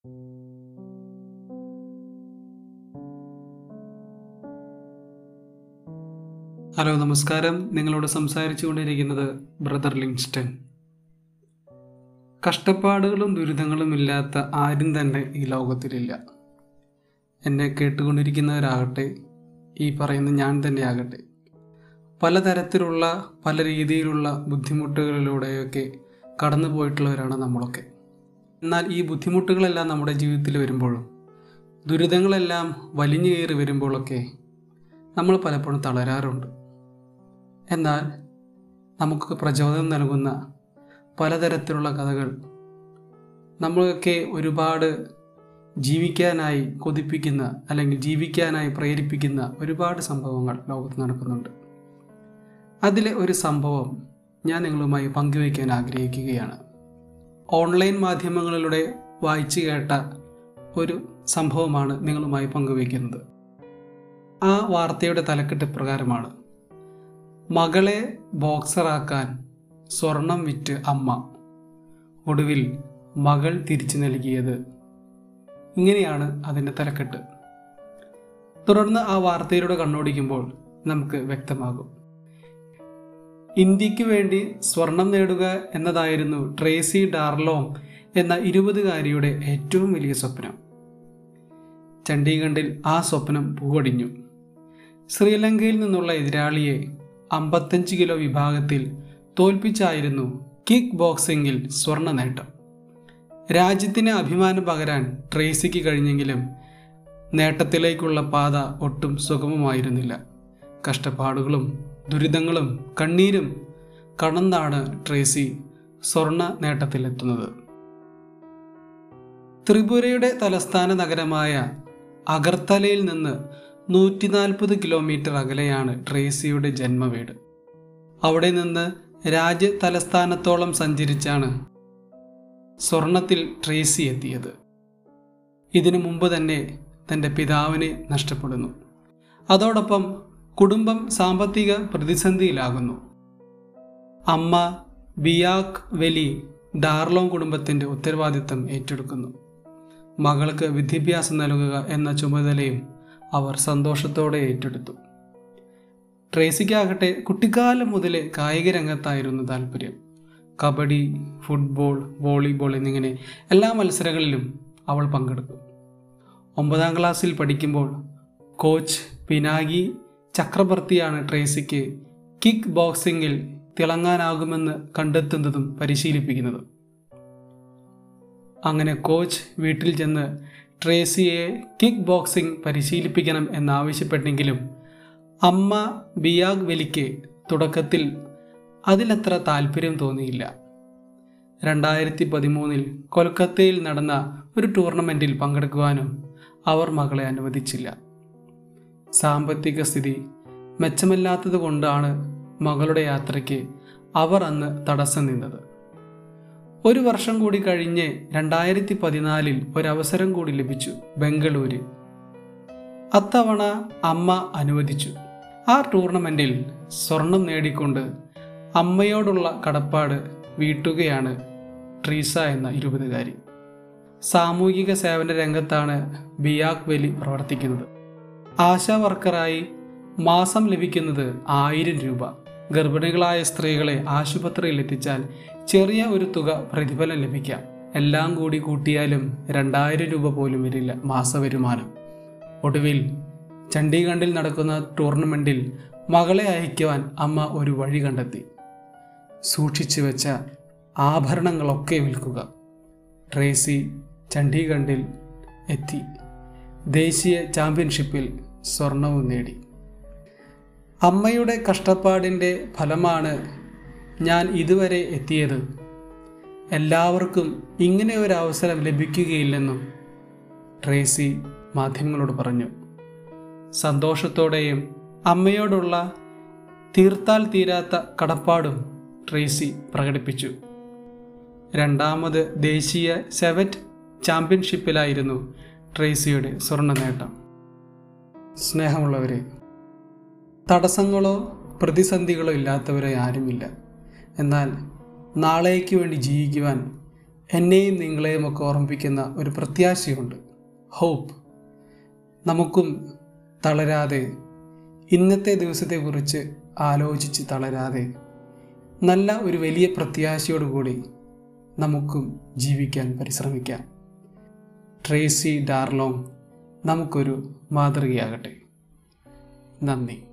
hello നമസ്കാരം നിങ്ങളോട് സംസാരിച്ചു കൊണ്ടിരിക്കുന്നത് ബ്രദർ ലിങ്സ്റ്റൺ കഷ്ടപ്പാടുകളും ദുരിതങ്ങളും ഇല്ലാത്ത ആരും തന്നെ ഈ ലോകത്തിലില്ല എന്നെ കേട്ടുകൊണ്ടിരിക്കുന്നവരാകട്ടെ ഈ പറയുന്ന ഞാൻ തന്നെയാകട്ടെ പലതരത്തിലുള്ള പല രീതിയിലുള്ള ബുദ്ധിമുട്ടുകളിലൂടെയൊക്കെ കടന്നു പോയിട്ടുള്ളവരാണ് നമ്മളൊക്കെ എന്നാൽ ഈ ബുദ്ധിമുട്ടുകളെല്ലാം നമ്മുടെ ജീവിതത്തിൽ വരുമ്പോഴും ദുരിതങ്ങളെല്ലാം വലിഞ്ഞു കയറി വരുമ്പോഴൊക്കെ നമ്മൾ പലപ്പോഴും തളരാറുണ്ട് എന്നാൽ നമുക്ക് പ്രചോദനം നൽകുന്ന പലതരത്തിലുള്ള കഥകൾ നമ്മളൊക്കെ ഒരുപാട് ജീവിക്കാനായി കൊതിപ്പിക്കുന്ന അല്ലെങ്കിൽ ജീവിക്കാനായി പ്രേരിപ്പിക്കുന്ന ഒരുപാട് സംഭവങ്ങൾ ലോകത്ത് നടക്കുന്നുണ്ട് അതിലെ ഒരു സംഭവം ഞാൻ നിങ്ങളുമായി പങ്കുവയ്ക്കാൻ ആഗ്രഹിക്കുകയാണ് ഓൺലൈൻ മാധ്യമങ്ങളിലൂടെ വായിച്ചു കേട്ട ഒരു സംഭവമാണ് നിങ്ങളുമായി പങ്കുവയ്ക്കുന്നത് ആ വാർത്തയുടെ തലക്കെട്ട് ഇപ്രകാരമാണ് മകളെ ബോക്സറാക്കാൻ സ്വർണം വിറ്റ് അമ്മ ഒടുവിൽ മകൾ തിരിച്ചു നൽകിയത് ഇങ്ങനെയാണ് അതിൻ്റെ തലക്കെട്ട് തുടർന്ന് ആ വാർത്തയിലൂടെ കണ്ണോടിക്കുമ്പോൾ നമുക്ക് വ്യക്തമാകും ഇന്ത്യക്ക് വേണ്ടി സ്വർണം നേടുക എന്നതായിരുന്നു ട്രേസി ഡാർലോങ് എന്ന ഇരുപതുകാരിയുടെ ഏറ്റവും വലിയ സ്വപ്നം ചണ്ഡീഗഡിൽ ആ സ്വപ്നം പൂവടിഞ്ഞു ശ്രീലങ്കയിൽ നിന്നുള്ള എതിരാളിയെ അമ്പത്തഞ്ച് കിലോ വിഭാഗത്തിൽ തോൽപ്പിച്ചായിരുന്നു കിക്ക് ബോക്സിംഗിൽ സ്വർണ്ണ നേട്ടം രാജ്യത്തിന് അഭിമാനം പകരാൻ ട്രേസിക്ക് കഴിഞ്ഞെങ്കിലും നേട്ടത്തിലേക്കുള്ള പാത ഒട്ടും സുഗമമായിരുന്നില്ല കഷ്ടപ്പാടുകളും ദുരിതങ്ങളും കണ്ണീരും കടന്നാണ് ട്രേസി സ്വർണ്ണ നേട്ടത്തിലെത്തുന്നത് ത്രിപുരയുടെ തലസ്ഥാന നഗരമായ അഗർത്തലയിൽ നിന്ന് നൂറ്റി നാൽപ്പത് കിലോമീറ്റർ അകലെയാണ് ട്രേസിയുടെ ജന്മവീട് അവിടെ നിന്ന് രാജ്യ തലസ്ഥാനത്തോളം സഞ്ചരിച്ചാണ് സ്വർണത്തിൽ ട്രേസി എത്തിയത് ഇതിനു മുമ്പ് തന്നെ തൻ്റെ പിതാവിനെ നഷ്ടപ്പെടുന്നു അതോടൊപ്പം കുടുംബം സാമ്പത്തിക പ്രതിസന്ധിയിലാകുന്നു അമ്മ ബിയാക് വെലി ഡാർലോങ് കുടുംബത്തിൻ്റെ ഉത്തരവാദിത്തം ഏറ്റെടുക്കുന്നു മകൾക്ക് വിദ്യാഭ്യാസം നൽകുക എന്ന ചുമതലയും അവർ സന്തോഷത്തോടെ ഏറ്റെടുത്തു ട്രേസിക്കാകട്ടെ കുട്ടിക്കാലം മുതലേ കായിക രംഗത്തായിരുന്നു താല്പര്യം കബഡി ഫുട്ബോൾ വോളിബോൾ എന്നിങ്ങനെ എല്ലാ മത്സരങ്ങളിലും അവൾ പങ്കെടുക്കും ഒമ്പതാം ക്ലാസ്സിൽ പഠിക്കുമ്പോൾ കോച്ച് പിനാഗി ചക്രവർത്തിയാണ് ട്രേസിക്ക് കിക്ക് ബോക്സിങ്ങിൽ തിളങ്ങാനാകുമെന്ന് കണ്ടെത്തുന്നതും പരിശീലിപ്പിക്കുന്നതും അങ്ങനെ കോച്ച് വീട്ടിൽ ചെന്ന് ട്രേസിയെ കിക്ക് ബോക്സിംഗ് പരിശീലിപ്പിക്കണം എന്നാവശ്യപ്പെട്ടെങ്കിലും അമ്മ ബിയാഗ് വെലിക്ക് തുടക്കത്തിൽ അതിലത്ര താല്പര്യം തോന്നിയില്ല രണ്ടായിരത്തി പതിമൂന്നിൽ കൊൽക്കത്തയിൽ നടന്ന ഒരു ടൂർണമെൻറ്റിൽ പങ്കെടുക്കുവാനും അവർ മകളെ അനുവദിച്ചില്ല സാമ്പത്തിക സ്ഥിതി മെച്ചമില്ലാത്തത് കൊണ്ടാണ് മകളുടെ യാത്രയ്ക്ക് അവർ അന്ന് തടസ്സം നിന്നത് ഒരു വർഷം കൂടി കഴിഞ്ഞ് രണ്ടായിരത്തി പതിനാലിൽ ഒരവസരം കൂടി ലഭിച്ചു ബംഗളൂര് അത്തവണ അമ്മ അനുവദിച്ചു ആ ടൂർണമെൻറ്റിൽ സ്വർണം നേടിക്കൊണ്ട് അമ്മയോടുള്ള കടപ്പാട് വീട്ടുകയാണ് ട്രീസ എന്ന ഇരുപതുകാരി സാമൂഹിക സേവന രംഗത്താണ് ബിയാക് വെലി പ്രവർത്തിക്കുന്നത് ആശാ വർക്കറായി മാസം ലഭിക്കുന്നത് ആയിരം രൂപ ഗർഭിണികളായ സ്ത്രീകളെ ആശുപത്രിയിൽ എത്തിച്ചാൽ ചെറിയ ഒരു തുക പ്രതിഫലം ലഭിക്കാം എല്ലാം കൂടി കൂട്ടിയാലും രണ്ടായിരം രൂപ പോലും വരില്ല മാസവരുമാനം ഒടുവിൽ ചണ്ഡീഗഡിൽ നടക്കുന്ന ടൂർണമെൻറ്റിൽ മകളെ അയക്കുവാൻ അമ്മ ഒരു വഴി കണ്ടെത്തി സൂക്ഷിച്ചു വെച്ച ആഭരണങ്ങളൊക്കെ വിൽക്കുക ട്രേസി ചണ്ഡീഗഡിൽ എത്തി ദേശീയ ചാമ്പ്യൻഷിപ്പിൽ സ്വർണവും നേടി അമ്മയുടെ കഷ്ടപ്പാടിൻ്റെ ഫലമാണ് ഞാൻ ഇതുവരെ എത്തിയത് എല്ലാവർക്കും ഇങ്ങനെ ഒരു അവസരം ലഭിക്കുകയില്ലെന്നും ട്രേസി മാധ്യമങ്ങളോട് പറഞ്ഞു സന്തോഷത്തോടെയും അമ്മയോടുള്ള തീർത്താൽ തീരാത്ത കടപ്പാടും ട്രേസി പ്രകടിപ്പിച്ചു രണ്ടാമത് ദേശീയ സെവറ്റ് ചാമ്പ്യൻഷിപ്പിലായിരുന്നു ട്രേസിയുടെ സ്വർണ്ണ നേട്ടം സ്നേഹമുള്ളവരെ തടസ്സങ്ങളോ പ്രതിസന്ധികളോ ഇല്ലാത്തവരെ ആരുമില്ല എന്നാൽ നാളേക്ക് വേണ്ടി ജീവിക്കുവാൻ എന്നെയും നിങ്ങളെയും ഒക്കെ ഓർമ്മിപ്പിക്കുന്ന ഒരു പ്രത്യാശയുണ്ട് ഹോപ്പ് നമുക്കും തളരാതെ ഇന്നത്തെ ദിവസത്തെക്കുറിച്ച് ആലോചിച്ച് തളരാതെ നല്ല ഒരു വലിയ പ്രത്യാശയോടുകൂടി നമുക്കും ജീവിക്കാൻ പരിശ്രമിക്കാം ട്രേസി ഡാർലോങ് നമുക്കൊരു മാതൃകയാകട്ടെ നന്ദി